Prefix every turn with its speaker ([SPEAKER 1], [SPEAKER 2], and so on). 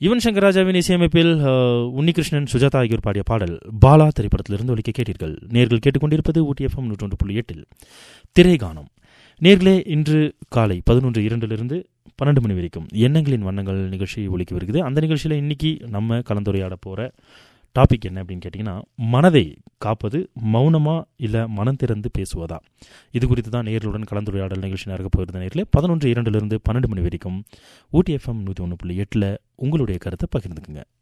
[SPEAKER 1] யுவன் சங்கர் ராஜாவின் இசையமைப்பில் அஹ், உன்னிகிருஷ்ணன் சுஜாதா ஆகியோர் பாடிய பாடல் பாலா திரைப்படத்திலிருந்து ஒலிக்க கேட்டீர்கள் நேர்கள் கேட்டுக்கொண்டிருப்பது ஊட்டி எஃப்எம் நூற்றொன்று புள்ளி எட்டில் திரைகானம் நேர்களே இன்று காலை பதினொன்று இரண்டிலிருந்து பன்னெண்டு மணி வரைக்கும் எண்ணங்களின் வண்ணங்கள் நிகழ்ச்சி ஒலிக்க வருகிறது அந்த நிகழ்ச்சியில் இன்னைக்கு நம்ம கலந்துரையாட போகிற டாபிக் என்ன அப்படின்னு கேட்டிங்கன்னா மனதை காப்பது மௌனமா இல்லை மனம் திறந்து பேசுவதா இது குறித்து தான் நேர்களுடன் கலந்துரையாடல் நிகழ்ச்சி நடக்க போகிறது நேரில் பதினொன்று இரண்டிலிருந்து பன்னெண்டு மணி வரைக்கும் ஊட்டி எஃப்எம் நூற்றி ஒன்று புள்ளி எட்டில் உங்களுடைய கருத்தை பகிர்ந்துக்குங்க